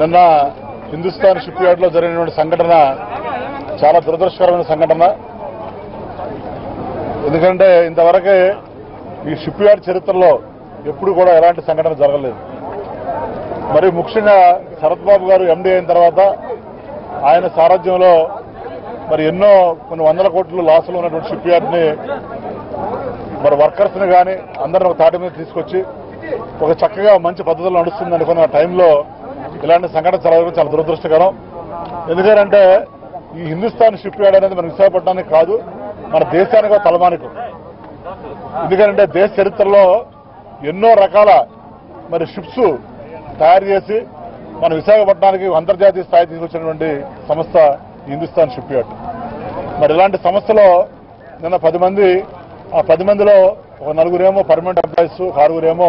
నిన్న Hindustan ship yard లో జరిగినటువంటి సంఘటన చాలా దురదృష్టకరమైన సంఘటన ఎందుకంటే ఇంతవరకే ఈ షిప్ యార్డ్ చరిత్రలో ఎప్పుడు కూడా ఎలాంటి సంఘటన జరగలేదు మరి ముఖ్యంగా శరత్ బాబు గారు ఎండీ అయిన తర్వాత ఆయన సారథ్యంలో మరి ఎన్నో కొన్ని వందల కోట్లు లాసులు ఉన్నటువంటి షిప్ యార్డ్ ని మరి వర్కర్స్ ని కానీ అందరిని ఒక తాటి మీద తీసుకొచ్చి ఒక చక్కగా మంచి పద్ధతిలో నడుస్తుంది అనుకున్న టైంలో ఇలాంటి సంఘటన జరగడం చాలా దురదృష్టకరం ఎందుకంటే ఈ హిందుస్థాన్ షిప్ యార్డ్ అనేది మన విశాఖపట్నానికి కాదు మన దేశానికి ఒక తలమానికం ఎందుకంటే దేశ చరిత్రలో ఎన్నో రకాల మరి షిప్స్ తయారు చేసి మన విశాఖపట్నానికి అంతర్జాతీయ స్థాయి తీసుకొచ్చినటువంటి సంస్థ ఈ హిందుస్థాన్ షిప్ యార్డ్ మరి ఇలాంటి సంస్థలో నిన్న పది మంది ఆ పది మందిలో ఒక నలుగురేమో పర్మనెంట్ ఎంప్లాయీస్ ఒక ఆరుగురేమో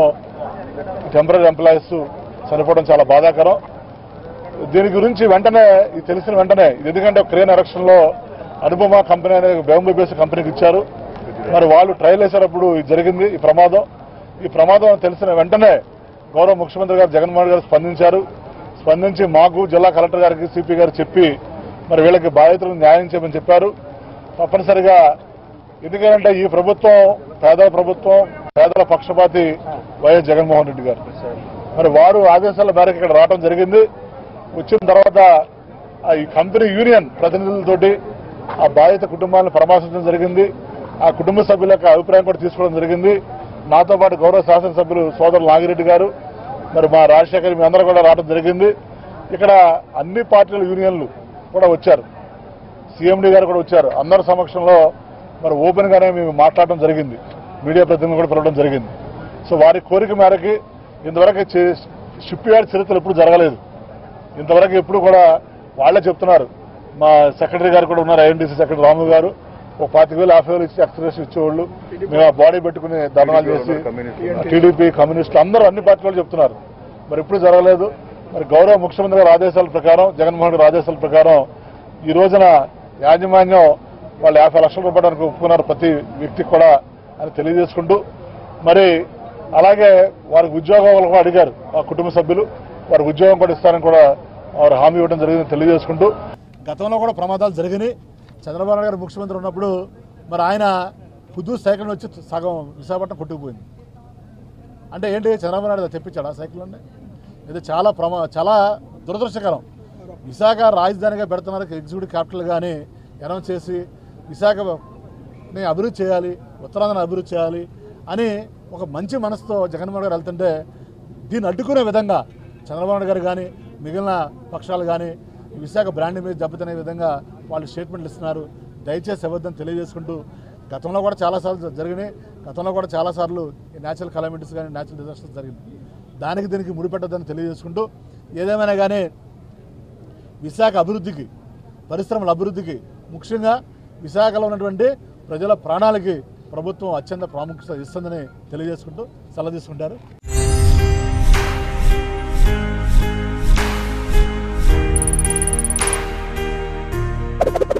టెంపరీ ఎంప్లాయీస్ చనిపోవడం చాలా బాధాకరం దీని గురించి వెంటనే ఇది తెలిసిన వెంటనే ఇది ఎందుకంటే క్రేన్ ఎరక్షన్ లో అనుపమ కంపెనీ అనే బెంబూ బేస్ కంపెనీకి ఇచ్చారు మరి వాళ్ళు ట్రయల్ వేసేటప్పుడు ఇది జరిగింది ఈ ప్రమాదం ఈ ప్రమాదం తెలిసిన వెంటనే గౌరవ ముఖ్యమంత్రి గారు జగన్మోహన్ గారు స్పందించారు స్పందించి మాకు జిల్లా కలెక్టర్ గారికి సిపి గారు చెప్పి మరి వీళ్ళకి బాధితులకు న్యాయం చేయమని చెప్పారు తప్పనిసరిగా ఎందుకంటే ఈ ప్రభుత్వం పేదల ప్రభుత్వం పేదల పక్షపాతి వైఎస్ జగన్మోహన్ రెడ్డి గారు మరి వారు ఆదేశాల మేరకు ఇక్కడ రావడం జరిగింది వచ్చిన తర్వాత ఆ ఈ కంపెనీ యూనియన్ ప్రతినిధులతోటి ఆ బాధిత కుటుంబాలను పరామర్శించడం జరిగింది ఆ కుటుంబ సభ్యుల యొక్క అభిప్రాయం కూడా తీసుకోవడం జరిగింది నాతో పాటు గౌరవ శాసనసభ్యులు సోదరులు నాగిరెడ్డి గారు మరి మా రాజశేఖర్ మీ అందరూ కూడా రావడం జరిగింది ఇక్కడ అన్ని పార్టీల యూనియన్లు కూడా వచ్చారు సీఎండీ గారు కూడా వచ్చారు అందరి సమక్షంలో మరి ఓపెన్ గానే మేము మాట్లాడడం జరిగింది మీడియా ప్రతినిధులు కూడా పిలవడం జరిగింది సో వారి కోరిక మేరకి ఇంతవరకు చే- షిప్ యార్డ్ చరిత్ర ఎప్పుడు జరగలేదు ఇంతవరకు ఎప్పుడు కూడా వాళ్ళే చెప్తున్నారు మా సెక్రటరీ గారు కూడా ఉన్నారు ఐఎన్డీసీ సెక్రటరీ రాము గారు ఒక పాతిక వేలు యాభై వేలు ఇచ్చి ఎక్స్ప్రెస్ ఇచ్చేవాళ్ళు మేము ఆ బాడీ పెట్టుకుని ధర్నాలు చేసి టీడీపీ కమ్యూనిస్టులు అందరూ అన్ని పార్టీ వాళ్ళు చెప్తున్నారు మరి ఎప్పుడు జరగలేదు మరి గౌరవ ముఖ్యమంత్రి గారి ఆదేశాల ప్రకారం జగన్మోహన్ గారి ఆదేశాల ప్రకారం ఈ రోజున యాజమాన్యం వాళ్ళు యాభై లక్షల రూపాయలకు ఒప్పుకున్నారు ప్రతి వ్యక్తికి కూడా అని తెలియజేసుకుంటూ మరి అలాగే వారికి ఉద్యోగాలు కూడా అడిగారు ఆ కుటుంబ సభ్యులు వారికి ఉద్యోగం కూడా ఇస్తారని కూడా వారు హామీ ఇవ్వడం జరిగిందని తెలియజేసుకుంటూ గతంలో కూడా ప్రమాదాలు జరిగినాయి చంద్రబాబు నాయుడు గారు ముఖ్యమంత్రి ఉన్నప్పుడు మరి ఆయన పుదు సైకిల్ వచ్చి సగం విశాఖపట్నం కొట్టుకుపోయింది అంటే ఏంటి చంద్రబాబు నాయుడు తెప్పించాడు ఆ సైకిల్ అండి ఇది చాలా ప్రమా చాలా దురదృష్టకరం విశాఖ రాజధానిగా పెడుతున్నారు ఎగ్జిక్యూటివ్ క్యాపిటల్ కానీ అనౌన్స్ చేసి విశాఖని అభివృద్ధి చేయాలి ఉత్తరాంధ్రని అభివృద్ధి చేయాలి అని ఒక మంచి మనసుతో జగన్మోహన్ గారు వెళ్తుంటే దీన్ని అడ్డుకునే విధంగా చంద్రబాబు నాయుడు గారు కానీ మిగిలిన పక్షాలు కానీ ఈ విశాఖ బ్రాండ్ మీద దెబ్బతినే విధంగా వాళ్ళు స్టేట్మెంట్లు ఇస్తున్నారు దయచేసి ఇవ్వద్దని తెలియజేసుకుంటూ గతంలో కూడా చాలాసార్లు జరిగినాయి గతంలో కూడా చాలాసార్లు ఈ న్యాచురల్ కలామిటీస్ కానీ న్యాచురల్ డిజాస్టర్స్ జరిగింది దానికి దీనికి ముడిపెట్టద్దని తెలియజేసుకుంటూ ఏదేమైనా కానీ విశాఖ అభివృద్ధికి పరిశ్రమల అభివృద్ధికి ముఖ్యంగా విశాఖలో ఉన్నటువంటి ప్రజల ప్రాణాలకి ప్రభుత్వం అత్యంత ప్రాముఖ్యత ఇస్తుందని తెలియజేసుకుంటూ సెలవు తీసుకుంటారు